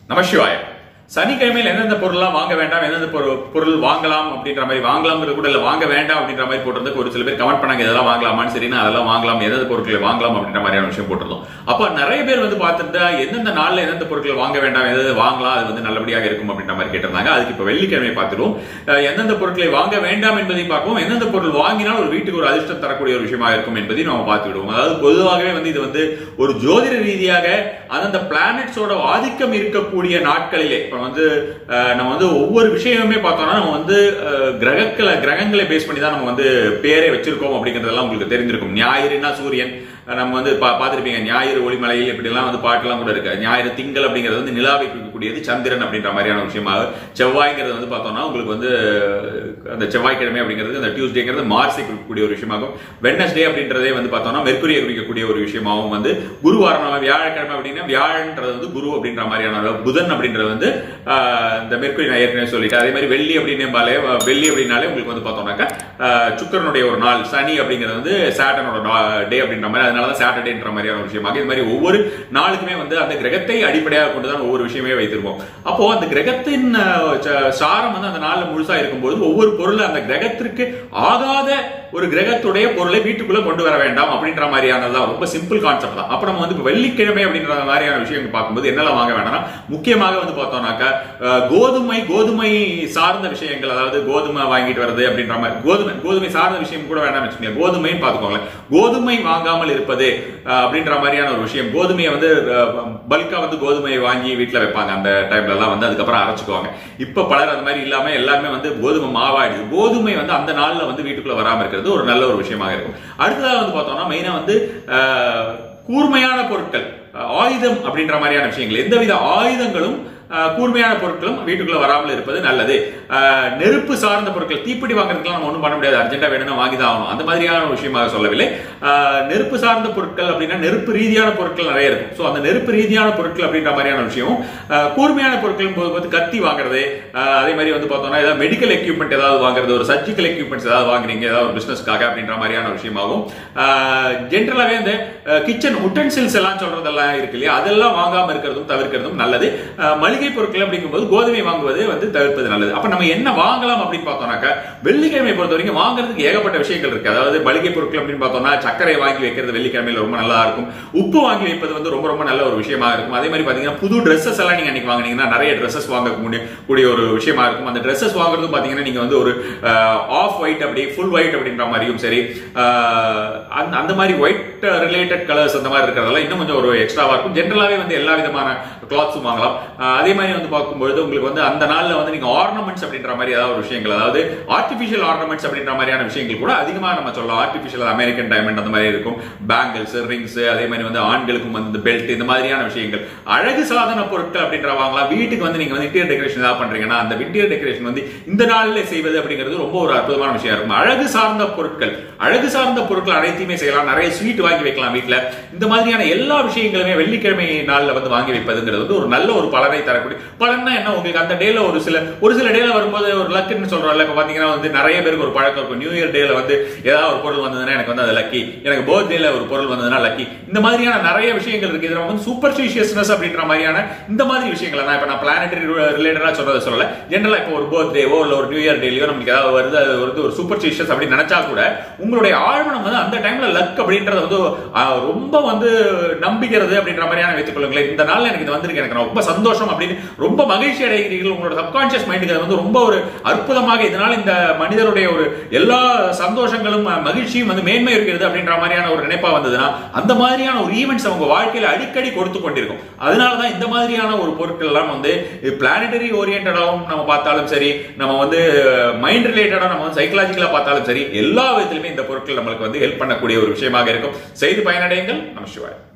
நமசிவாய சனிக்கிழமையில் எந்தெந்த பொருள்லாம் வாங்க வேண்டாம் எந்தெந்த பொருள் பொருள் வாங்கலாம் அப்படின்ற மாதிரி வாங்கலாம்ங்கிறது கூட இல்ல வாங்க வேண்டாம் அப்படின்ற மாதிரி போட்டிருந்தது ஒரு சில பேர் கமெண்ட் பண்ணாங்க இதெல்லாம் வாங்கலாமான்னு சரினா அதெல்லாம் வாங்கலாம் எந்தெந்த பொருட்களை வாங்கலாம் அப்படின்ற மாதிரியான விஷயம் போட்டிருந்தோம் அப்போ நிறைய பேர் வந்து பார்த்துட்டு எந்தெந்த நாள்ல எந்தெந்த பொருட்கள் வாங்க வேண்டாம் எதாவது வாங்கலாம் அது வந்து நல்லபடியாக இருக்கும் அப்படின்ற மாதிரி கேட்டிருந்தாங்க அதுக்கு இப்போ வெள்ளிக்கிழமை பார்த்துருவோம் அஹ் எந்தெந்த பொருட்களை வாங்க வேண்டாம் என்பதை பார்ப்போம் எந்தெந்த பொருள் வாங்கினால் ஒரு வீட்டுக்கு ஒரு அதிர்ஷ்டம் தரக்கூடிய ஒரு விஷயமா இருக்கும் என்பதையும் நம்ம பார்த்து விடுவோம் அதாவது பொதுவாகவே வந்து இது வந்து ஒரு ஜோதிட ரீதியாக அந்தந்த பிளானட்ஸோட ஆதிக்கம் இருக்கக்கூடிய நாட்களிலே இப்போ வந்து அஹ், நம்ம வந்து ஒவ்வொரு விஷயமுமே பார்த்தோம்னா நம்ம வந்து அஹ், கிரகங்களை கிரகங்களை பேஸ் பண்ணி தான் நம்ம வந்து பேரே வச்சிருக்கோம் அப்படிங்கிறதெல்லாம் உங்களுக்கு தெரிஞ்சிருக்கும் ஞாயிறுனா சூரியன் அஹ், நம்ம வந்து பா பார்த்துருப்பீங்க ஞாயிறு ஒளிமலையில் இப்படிலாம் வந்து பாட்டெல்லாம் கூட இருக்கு ஞாயிறு திங்கள் அப்படிங்கிறது வந்து நிலாவை குறிக்கக்கூடியது சந்திரன் அப்படின்ற மாதிரியான ஒரு விஷயமாக செவ்வாய்ங்கிறது வந்து பார்த்தோம்னா உங்களுக்கு வந்து அந்த செவ்வாய்க்கிழமை அப்படிங்கிறது அந்த டியூஸ்டேங்கிறது மார்ஸை குறிக்கக்கூடிய ஒரு விஷயமாகும் வெட்னஸ்டே அப்படின்றதே வந்து பார்த்தோம்னா மெர்க்குரியை குறிக்கக்கூடிய ஒரு விஷயமாகவும் வந்து குருவாரம் நம்ம வியாழக்கிழமை அப்படின்னா வியாழன்றது வந்து குரு அப்படின்ற மாதிரியான ஒரு புதன் அப்படின்றது வந்து ஆஹ், இந்த மெர்க்குரி நான் ஏற்கனவே சொல்லிட்டேன் அதே மாதிரி வெள்ளி அப்படின்னாலே வெள்ளி அப்படின்னாலே உங்களுக்கு வந்து பார்த்தோம்னாக்கா ஆஹ், சுக்கிரனுடைய ஒரு நாள் சனி அப்படிங்கிறது வந்து சாட்டனோட டே அப்படின்ற மாதிரி அதனால தான் சாட்டர்டேன்ற மாதிரியான ஒரு விஷயமாக இது மாதிரி ஒவ்வொரு நாளுக்குமே வந்து அந்த கிரகத்தை அடிப்படையாக கொண்டு தான் ஒவ்வொரு விஷயமே வைத்திருப்போம் அப்போ அந்த கிரகத்தின் அஹ், ச- சாரம் வந்து அந்த நாள்ல முழுசா இருக்கும்போது ஒவ்வொரு பொருள் அந்த கிரகத்திற்கு ஆகாத ஒரு கிரகத்துடைய பொருளை வீட்டுக்குள்ள கொண்டு வர வேண்டாம் அப்படின்ற மாதிரியானதான் ரொம்ப சிம்பிள் கான்செப்ட் தான் அப்ப நம்ம வந்து இப்ப வெள்ளிக்கிழமை அப்படின்ற மாதிரியான விஷயங்கள் பார்க்கும்போது என்னெல்லாம் வாங்க வேண்டாம்னா முக்கியமாக வந்து பார்த்தோம்னாக்கா அஹ், கோதுமை கோதுமை சார்ந்த விஷயங்கள் அதாவது கோதுமை வாங்கிட்டு வருது அப்படின்ற மாதிரி கோதுமை கோதுமை சார்ந்த விஷயம் கூட வேண்டாம் வச்சுக்கோங்க கோதுமைன்னு பார்த்துக்கோங்களேன் கோதுமை வாங்காமல் இருப்பது அஹ், அப்படின்ற மாதிரியான ஒரு விஷயம் கோதுமையை வந்து பல்கா வந்து கோதுமையை வாங்கி வீட்டில் வைப்பாங்க அந்த டைம்ல எல்லாம் வந்து அதுக்கப்புறம் அரைச்சுக்குவாங்க இப்ப பலர் அந்த மாதிரி இல்லாம எல்லாருமே வந்து கோதுமை மாவாயிடுது கோதுமை வந்து அந்த நாள்ல வந்து வீட்டுக்குள்ள வராம இருக்கிறது ஒரு நல்ல ஒரு விஷயமாக இருக்கும் அடுத்ததாக வந்து பார்த்தோம்னா மெயினா வந்து அஹ், கூர்மையான பொருட்கள் அஹ், ஆயுதம் அப்படின்ற மாதிரியான விஷயங்கள் எந்தவித ஆயுதங்களும் அஹ், கூர்மையான பொருட்களும் வீட்டுக்குள்ள வராமல் இருப்பது நல்லது அஹ், நெருப்பு சார்ந்த பொருட்கள் தீப்பிடி வாங்குறதுக்குலாம் நம்ம ஒன்றும் பண்ண முடியாது அர்ஜென்ட்டா வேணும்னா வாங்கி தான் ஆகணும் அந்த மாதிரியான ஒரு விஷயமாக சொல்லவில்லை அஹ், நெருப்பு சார்ந்த பொருட்கள் அப்படின்னா நெருப்பு ரீதியான பொருட்கள் நிறைய இருக்கும் ஸோ அந்த நெருப்பு ரீதியான பொருட்கள் அப்படின்ற மாதிரியான விஷயம் அஹ், கூர்மையான பொருட்கள் போது வந்து கத்தி வாங்குறது அஹ், அதே மாதிரி வந்து பார்த்தோம்னா ஏதாவது மெடிக்கல் எக்யூப்மெண்ட் ஏதாவது வாங்குறது ஒரு சர்ஜிக்கல் எக்யூப்மெண்ட்ஸ் ஏதாவது வாங்குறீங்க ஏதாவது ஒரு பிசினஸ்க்காக அப்படின்ற மாதிரியான ஒரு விஷயமாகும் ஜென்ரலாகவே இந்த கிச்சன் உட்டன்சில்ஸ் எல்லாம் சொல்றதெல்லாம் இருக்கு இல்லையா அதெல்லாம் வாங்காம இருக்கிறதும் தவிர்க்கிறதும் நல்லது அஹ், மளிகை பொருட்கள் அப்படிங்கும்போது கோதுமை வாங்குவது வந்து தவிர்ப்பது நல்லது அப்ப நம்ம என்ன வாங்கலாம் அப்படின்னு பார்த்தோம்னாக்கா வெள்ளிக்கிழமை பொறுத்த வரைக்கும் வாங்குறதுக்கு ஏகப்பட்ட விஷயங்கள் இருக்கு அதாவது மளிகை பொருட்கள் அப்படின்னு பார்த்தோம்னா சர்க்கரை வாங்கி வைக்கிறது வெள்ளிக்கிழமையில ரொம்ப நல்லா இருக்கும் உப்பு வாங்கி வைப்பது வந்து ரொம்ப ரொம்ப நல்ல ஒரு விஷயமா இருக்கும் அதே மாதிரி பாத்தீங்கன்னா புது ட்ரெஸ்ஸஸ் எல்லாம் நீங்க அன்னைக்கு வாங்குனீங்கன்னா நிறைய ட்ரெஸ்ஸஸ் வாங்க கூடிய கூடிய ஒரு விஷயமா இருக்கும் அந்த ட்ரெஸ்ஸஸ் வாங்குறதும் பாத்தீங்கன்னா நீங்க வந்து ஒரு ஆஃப் ஒயிட் அப்படி ஃபுல் ஒயிட் அப்படின்ற மாதிரியும் சரி அஹ், அந்த அந்த மாதிரி ஒயிட் ரிலேட்டட் கலர்ஸ் அந்த மாதிரி இருக்கிறதெல்லாம் இன்னும் கொஞ்சம் ஒரு எக்ஸ்ட்ராவா இருக்கும் ஜென்ரலாவே வந்து எல்லா விதமான கிளாத்ஸும் வாங்கலாம் அஹ், அதே மாதிரி வந்து பார்க்கும்பொழுது உங்களுக்கு வந்து அந்த நாள்ல வந்து நீங்க ஆர்னமெண்ட்ஸ் அப்படின்ற மாதிரி ஏதாவது ஒரு விஷயங்கள் அதாவது ஆர்டிபிஷியல் ஆர்னமெண்ட்ஸ் அப்படின்ற மாதிரியான விஷயங்கள் கூட அதிகமா நம்ம சொல்லலாம் ஆர்டிபிஷியல் அமெரிக்கன் டைமண்ட் அந்த மாதிரி இருக்கும் பேங்கிள்ஸ் ரிங்ஸ் அதே மாதிரி வந்து ஆண்களுக்கும் வந்து பெல்ட் இந்த மாதிரியான விஷயங்கள் அழகு சாதன பொருட்கள் அப்படின்ற வாங்கலாம் வீட்டுக்கு வந்து நீங்க வந்து இன்டீரியர் டெக்கரேஷன் ஏதாவது பண்றீங்கன்னா அந்த இன்டீரியர் டெக்கரேஷன் வந்து இந்த நாள்ல செய்வது அப்படிங்கிறது ரொம்ப ஒரு அற்புதமான விஷயம் இருக்கும் அழகு சார்ந்த பொருட்கள் அழகு சார்ந்த பொருட்கள் அனைத்தையுமே செய்யலாம் நிறைய ஸ்வீட் வாங்கி வைக்கலாம் வீட்ல இந்த மாதிரியான எல்லா விஷயங்களுமே வெள்ளிக்கிழமை நாள்ல வந்து வாங்கி வைப்பதுங்கிறது வந்து ஒரு நல்ல ஒரு பலனை தரக்கூடிய பலன்னா என்ன உங்களுக்கு அந்த டேல ஒரு சில ஒரு சில டேல வரும்போது ஒரு லக்குன்னு சொல்றோம்ல இப்ப பாத்தீங்கன்னா வந்து நிறைய பேருக்கு ஒரு பழக்கம் இருக்கும் நியூ இயர் டேல வந்து ஏதாவது ஒரு பொருள் வந்ததுன்னா எனக்கு வந்து அது லக்கி எனக்கு பர்த்டேல ஒரு பொருள் வந்ததுன்னா லக்கி இந்த மாதிரியான நிறைய விஷயங்கள் இருக்கு இதுல வந்து சூப்பர்ஸ்டிஷியஸ்னஸ் அப்படின்ற மாதிரியான இந்த மாதிரி விஷயங்களை நான் இப்ப நான் பிளானட்டரி ரிலேட்டடா சொல்றதை சொல்லல ஜென்ரலா இப்போ ஒரு பர்த்டேவோ இல்ல ஒரு நியூ இயர் டேலயோ நமக்கு ஏதாவது வருது அது வந்து ஒரு சூப்பர்ஸ்டிஷியஸ் அப்படின்னு நினைச்சா கூட உங்களுடைய ஆழ்மனம் வந்து அந்த டைம்ல லக் அப்படின்றது வந்து ஆஹ், ரொம்ப வந்து நம்பிக்கிறது அப்படின்ற மாதிரியான வைத்துக் கொள்ளுங்களேன் இந்த நாள்ல எனக்கு இது வந்திருக்கு எனக்கு ரொம்ப சந்தோஷம் அப்படின்னு ரொம்ப மகிழ்ச்சி அடைகிறீர்கள் உங்களோட சப்கான்சியஸ் மைண்டுக்கு அது வந்து ரொம்ப ஒரு அற்புதமாக இதனால இந்த மனிதருடைய ஒரு எல்லா சந்தோஷங்களும் அஹ், மகிழ்ச்சியும் வந்து மேன்மை இருக்கிறது அப்படின்ற மாதிரியான ஒரு நினைப்பா வந்ததுன்னா அந்த மாதிரியான ஒரு ஈவெண்ட்ஸ் அவங்க வாழ்க்கையில அடிக்கடி கொடுத்து கொண்டிருக்கும் அதனாலதான் இந்த மாதிரியான ஒரு பொருட்கள் எல்லாம் வந்து பிளானட்டரி ஓரியன்டாகவும் நம்ம பார்த்தாலும் சரி நம்ம வந்து மைண்ட் ரிலேட்டடா நம்ம வந்து சைக்கலாஜிக்கலா பார்த்தாலும் சரி எல்லா விதத்திலுமே இந்த பொருட்கள் நம்மளுக்கு வந்து ஹெல்ப் பண்ணக்கூடிய ஒரு விஷயமாக இருக்கும் செய்து பயனடையுங்கள் நம சிவாய்